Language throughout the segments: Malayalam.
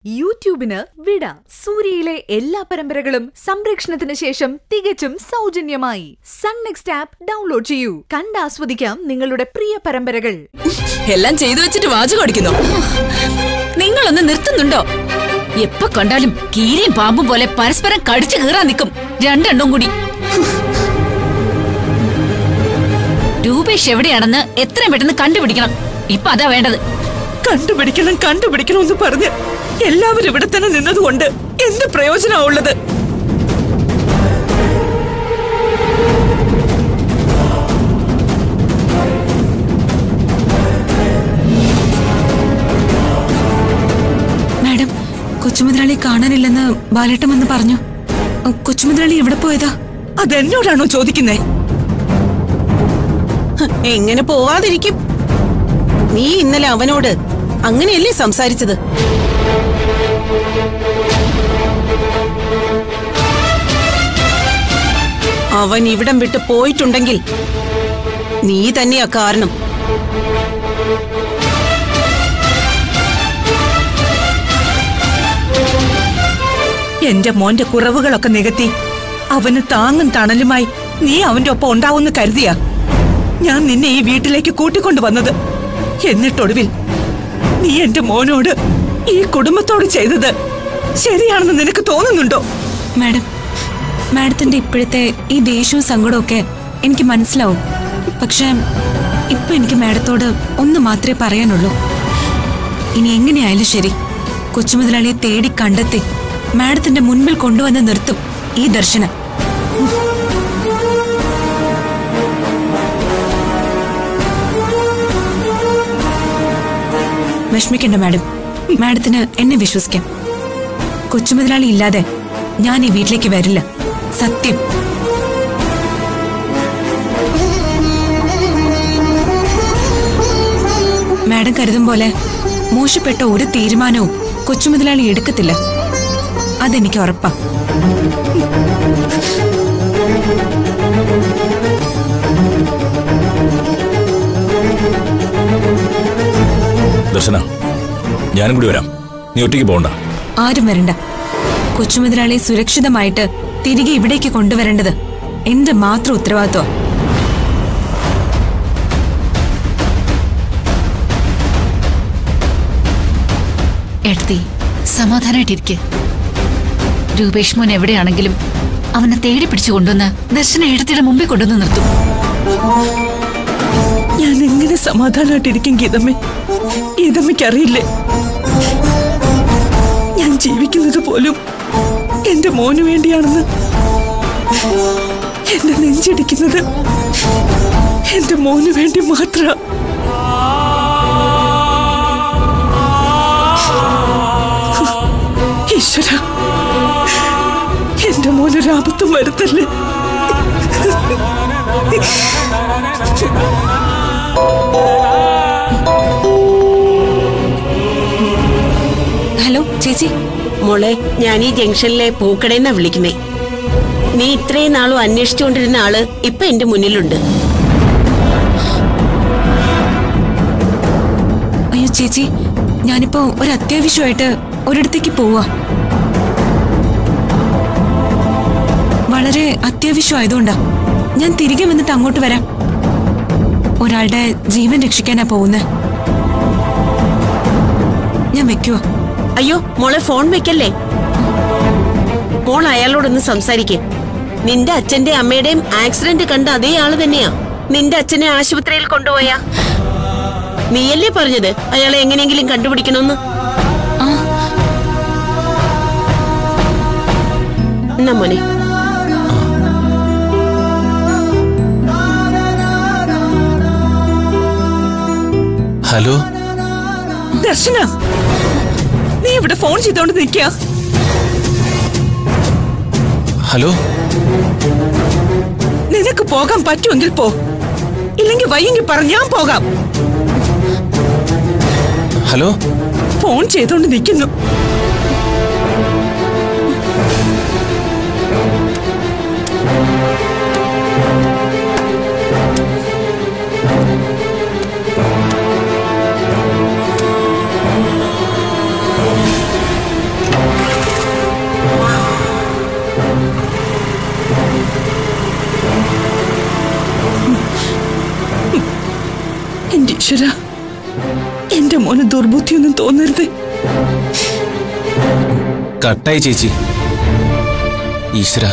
യൂട്യൂബിന് വിട സൂര്യയിലെ എല്ലാ പരമ്പരകളും സംരക്ഷണത്തിന് ശേഷം തികച്ചും സൗജന്യമായി സൺ നെക്സ്റ്റ് ആപ്പ് ഡൗൺലോഡ് ചെയ്യൂ കണ്ടാസ്വദിക്കാം നിങ്ങളുടെ പ്രിയ പരമ്പരകൾ എല്ലാം ചെയ്തു വെച്ചിട്ട് വാചകം അടിക്കുന്നു നിങ്ങളൊന്ന് നിർത്തുന്നുണ്ടോ എപ്പോ കണ്ടാലും കീരിയും പാമ്പും പോലെ പരസ്പരം കടിച്ചു കീറാൻ നിൽക്കും രണ്ടെണ്ണം കൂടി രൂപേഷ് എവിടെയാണെന്ന് എത്രയും പെട്ടെന്ന് കണ്ടുപിടിക്കണം ഇപ്പൊ അതാ വേണ്ടത് കണ്ടുപിടിക്കണം കണ്ടുപിടിക്കണം എന്ന് പറഞ്ഞ് എല്ലാവരും ഇവിടെ തന്നെ നിന്നതുകൊണ്ട് എന്ത് പ്രയോജനമാ ഉള്ളത് മാഡം കൊച്ചുമുതലാളി കാണാനില്ലെന്ന് ബാലേട്ടൻ വന്ന് പറഞ്ഞു കൊച്ചുമുതലാളി എവിടെ പോയതാ അതെന്നോടാണോ ചോദിക്കുന്നേ എങ്ങനെ പോവാതിരിക്കും നീ ഇന്നലെ അവനോട് അങ്ങനെയല്ലേ സംസാരിച്ചത് അവൻ ഇവിടം വിട്ട് പോയിട്ടുണ്ടെങ്കിൽ നീ തന്നെയാ കാരണം എന്റെ മോന്റെ കുറവുകളൊക്കെ നികത്തി അവന് താങ്ങും തണലുമായി നീ അവന്റെ ഒപ്പം ഉണ്ടാവുമെന്ന് കരുതിയാ ഞാൻ നിന്നെ ഈ വീട്ടിലേക്ക് കൂട്ടിക്കൊണ്ടു വന്നത് എന്നിട്ടൊടുവിൽ നീ എന്റെ മോനോട് ഈ കുടുംബത്തോട് ചെയ്തത് ശരിയാണെന്ന് നിനക്ക് തോന്നുന്നുണ്ടോ മാഡം മാഡത്തിന്റെ ഇപ്പോഴത്തെ ഈ ദേഷ്യവും സങ്കടവും ഒക്കെ എനിക്ക് മനസ്സിലാവും പക്ഷേ ഇപ്പൊ എനിക്ക് മാഡത്തോട് ഒന്ന് മാത്രമേ പറയാനുള്ളൂ ഇനി എങ്ങനെയായാലും ശരി കൊച്ചുമുതലാളിയെ തേടി കണ്ടെത്തി മാഡത്തിന്റെ മുൻപിൽ കൊണ്ടുവന്ന് നിർത്തും ഈ ദർശനം വിഷമിക്കണ്ട മാഡം മാഡത്തിന് എന്നെ വിശ്വസിക്കാം കൊച്ചുമുതലാളി ഇല്ലാതെ ഞാൻ ഈ വീട്ടിലേക്ക് വരില്ല സത്യം മാഡം കരുതും പോലെ മോശപ്പെട്ട ഒരു തീരുമാനവും കൊച്ചുമുതലാളി എടുക്കത്തില്ല അതെനിക്ക് ഉറപ്പാ ദർശന ഞാനും കൂടി വരാം നീ ഒറ്റയ്ക്ക് പോകണ്ട ആരും വരണ്ട കൊച്ചുമുതലാളിയെ സുരക്ഷിതമായിട്ട് തിരികെ ഇവിടേക്ക് കൊണ്ടുവരേണ്ടത് എന്റെ മാത്രം ഉത്തരവാദിത്വം എടുത്തി സമാധാനായിട്ടിരിക്കെ രൂപേഷ് മോൻ എവിടെയാണെങ്കിലും അവനെ തേടി പിടിച്ചു കൊണ്ടുവന്ന് ദർശന എടുത്തിയുടെ മുമ്പിൽ കൊണ്ടുവന്ന് നിർത്തും ഞാൻ എങ്ങനെ സമാധാനമായിട്ടിരിക്കും ഗീതമ്മ ഗീതമ്മയ്ക്ക് അറിയില്ലേ ഞാൻ ജീവിക്കുന്നത് പോലും എന്റെ മോന് വേണ്ടിയാണെന്ന് എന്റെ നെഞ്ചിടിക്കുന്നത് എന്റെ മോന് വേണ്ടി മാത്ര ഈശ്വര എന്റെ മോനൊരാപത്തും വരുത്തല്ലേ ഹലോ ചേച്ചി മോളെ ഞാൻ ഈ ജംഗ്ഷനിലെ പൂക്കടയെന്നാ വിളിക്കുന്നേ നീ ഇത്രയും നാളും അന്വേഷിച്ചുകൊണ്ടിരുന്ന ആള് ഇപ്പൊ എന്റെ മുന്നിലുണ്ട് അയ്യോ ചേച്ചി ഞാനിപ്പോ ഒരു അത്യാവശ്യമായിട്ട് ഒരിടത്തേക്ക് പോവാ വളരെ അത്യാവശ്യമായതുകൊണ്ടാ ഞാൻ തിരികെ വന്നിട്ട് അങ്ങോട്ട് വരാം ഒരാളുടെ ജീവൻ രക്ഷിക്കാനാ പോകുന്നത് ഞാൻ വെക്കുവോ അയ്യോ മോളെ ഫോൺ വെക്കല്ലേ മോൾ അയാളോടൊന്ന് സംസാരിക്കേ നിന്റെ അച്ഛന്റെ അമ്മയുടെയും ആക്സിഡന്റ് കണ്ട അതേ ആള് തന്നെയാ നിന്റെ അച്ഛനെ ആശുപത്രിയിൽ കൊണ്ടുപോയാ നീയല്ലേ പറഞ്ഞത് അയാളെ എങ്ങനെയെങ്കിലും കണ്ടുപിടിക്കണമെന്ന് ആ എന്നാ മോനെ ഹലോ ദർശന നീ ഇവിടെ ഫോൺ ചെയ്തോണ്ട് നിൽക്കുക ഹലോ നിനക്ക് പോകാൻ പറ്റുമെങ്കിൽ പോ ഇല്ലെങ്കിൽ വയ്യെങ്കിൽ പറ ഞാൻ പോകാം ഹലോ ഫോൺ ചെയ്തോണ്ട് നിൽക്കുന്നു ഈശ്വര എന്റെ മോന് ദുർബുദ്ധിയൊന്നും തോന്നരുത് കട്ടായി ചേച്ചി ഈശ്വര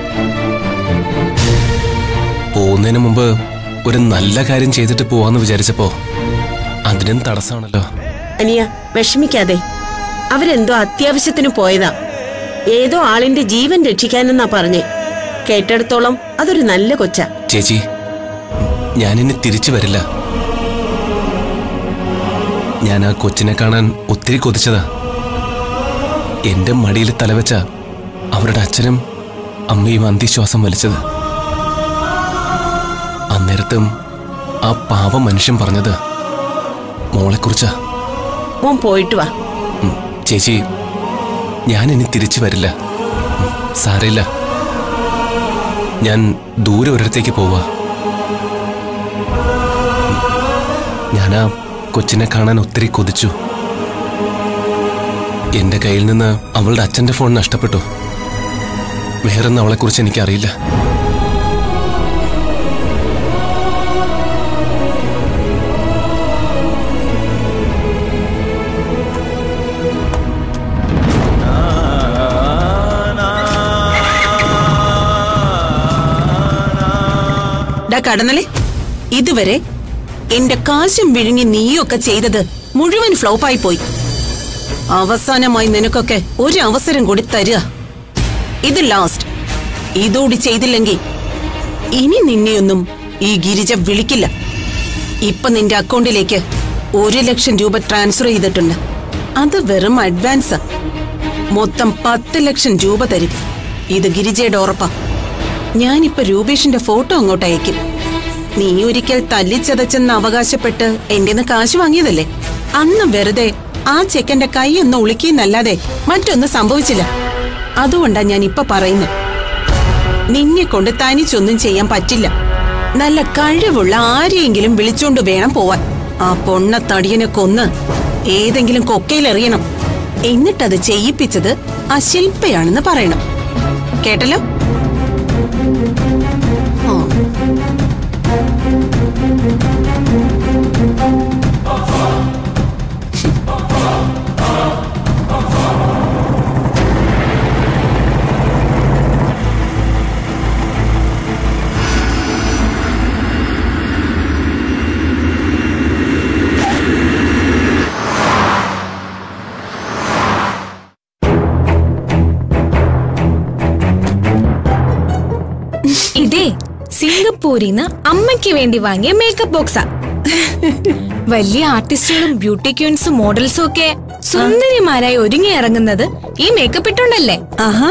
പോകുന്നതിന് മുമ്പ് ഒരു നല്ല കാര്യം ചെയ്തിട്ട് പോവാന്ന് വിചാരിച്ചപ്പോ അതിനും തടസ്സമാണല്ലോ അനിയ വിഷമിക്കാതെ അവരെന്തോ അത്യാവശ്യത്തിന് പോയതാ ഏതോ ആളിന്റെ ജീവൻ രക്ഷിക്കാനെന്നാ പറഞ്ഞേ കേട്ടിടത്തോളം അതൊരു നല്ല കൊച്ച ചേച്ചി ഞാനിനി തിരിച്ചു വരില്ല ഞാൻ ആ കൊച്ചിനെ കാണാൻ ഒത്തിരി കൊതിച്ചതാ എന്റെ മടിയിൽ തലവെച്ച അവരുടെ അച്ഛനും അമ്മയും അന്ത്യശ്വാസം വലിച്ചത് അന്നേരത്തും ആ പാവ മനുഷ്യൻ പറഞ്ഞത് മോളെക്കുറിച്ചാ മോൻ പോയിട്ട് വാ ഉം, ചേച്ചി ഞാൻ ഇനി തിരിച്ചു വരില്ല ഉം, സാരമില്ല ഞാൻ ദൂരെ ഒരിടത്തേക്ക് പോവാ ഞാൻ ആ കൊച്ചിനെ കാണാൻ ഒത്തിരി കൊതിച്ചു എന്റെ കയ്യിൽ നിന്ന് അവളുടെ അച്ഛന്റെ ഫോൺ നഷ്ടപ്പെട്ടു വേറൊന്നും അവളെക്കുറിച്ച് എനിക്കറിയില്ല ഡാ കടന്നലെ ഇതുവരെ എന്റെ കാശും വിഴുങ്ങി നീയൊക്കെ ചെയ്തത് മുഴുവൻ ഫ്ലോപ്പായി പോയി അവസാനമായി നിനക്കൊക്കെ ഒരു അവസരം കൂടി തരിക ഇത് ലാസ്റ്റ് ഇതോടി ചെയ്തില്ലെങ്കിൽ ഇനി നിന്നെയൊന്നും ഈ ഗിരിജ വിളിക്കില്ല ഇപ്പൊ നിന്റെ അക്കൗണ്ടിലേക്ക് ഒരു ലക്ഷം രൂപ ട്രാൻസ്ഫർ ചെയ്തിട്ടുണ്ട് അത് വെറും അഡ്വാൻസാ മൊത്തം പത്ത് ലക്ഷം രൂപ തരും ഇത് ഗിരിജയുടെ ഉറപ്പാ ഞാനിപ്പോ രൂപേഷിന്റെ ഫോട്ടോ അങ്ങോട്ട് അയക്കും നീ ഒരിക്കൽ തല്ലിച്ചതച്ചെന്ന് അവകാശപ്പെട്ട് എന്റെ കാശ് വാങ്ങിയതല്ലേ അന്ന് വെറുതെ ആ ചെക്കന്റെ കൈ ഒന്ന് ഉളുക്കിയെന്നല്ലാതെ മറ്റൊന്നും സംഭവിച്ചില്ല അതുകൊണ്ടാ ഞാൻ ഇപ്പൊ പറയുന്നത് നിന്നെ കൊണ്ട് തനിച്ചൊന്നും ചെയ്യാൻ പറ്റില്ല നല്ല കഴിവുള്ള ആരെയെങ്കിലും വിളിച്ചോണ്ട് വേണം പോവാൻ ആ പൊണ്ണ തടിയനെ കൊന്ന് ഏതെങ്കിലും കൊക്കയിലെറിയണം എന്നിട്ടത് ചെയ്യിപ്പിച്ചത് ആ ശില്പയാണെന്ന് പറയണം കേട്ടല്ലോ ആ ഇതേ സിംഗപ്പൂരിന്ന് അമ്മയ്ക്ക് വേണ്ടി വാങ്ങിയ മേക്കപ്പ് ബോക്സാ വലിയ ആർട്ടിസ്റ്റുകളും ബ്യൂട്ടി ക്യൂൻസും മോഡൽസും ഒക്കെ സുന്ദരിമാരായി ഒരുങ്ങി ഇറങ്ങുന്നത് ഈ മേക്കപ്പ് ഇട്ടുണ്ടല്ലേ ആഹാ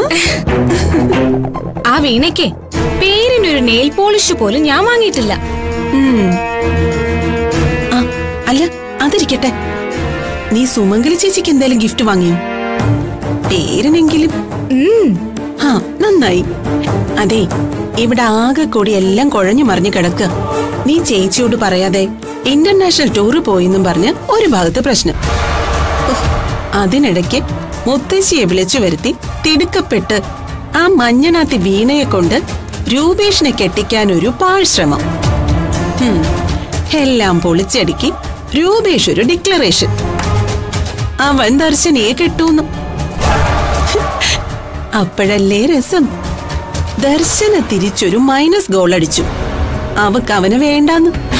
ആ വീണയ്ക്ക് പേരിനൊരു നെയിൽ പോളിഷ് പോലും ഞാൻ വാങ്ങിയിട്ടില്ല ഉം. ആ, അല്ല അതിരിക്കട്ടെ നീ സുമംഗലി ചേച്ചിക്ക് എന്തായാലും ഗിഫ്റ്റ് വാങ്ങിയോ പേരിനെങ്കിലും ഉം, ആ നന്നായി അതെ ഇവിടെ ആകെ കൂടി എല്ലാം കുഴഞ്ഞു മറിഞ്ഞു കിടക്കുക നീ ചേച്ചിയോട് പറയാതെ ഇന്റർനാഷണൽ ടൂറ് പോയെന്നും പറഞ്ഞ് ഒരു ഭാഗത്ത് പ്രശ്നം ഉഫ്, അതിനിടയ്ക്ക് മുത്തശ്ശിയെ വിളിച്ചു വരുത്തി തിടുക്കപ്പെട്ട് ആ മഞ്ഞനാത്തി വീണയെ കൊണ്ട് രൂപേഷിനെ കെട്ടിക്കാൻ ഒരു പാഴ്ശ്രമം ഹും, എല്ലാം പൊളിച്ചടുക്കി രൂപേഷ് ഒരു ഡിക്ലറേഷൻ അവൻ ദർശനയെ കെട്ടൂന്നു അപ്പോഴല്ലേ രസം ദർശന തിരിച്ചൊരു മൈനസ് ഗോൾ അടിച്ചു അവക്ക് അവന് വേണ്ടാന്ന്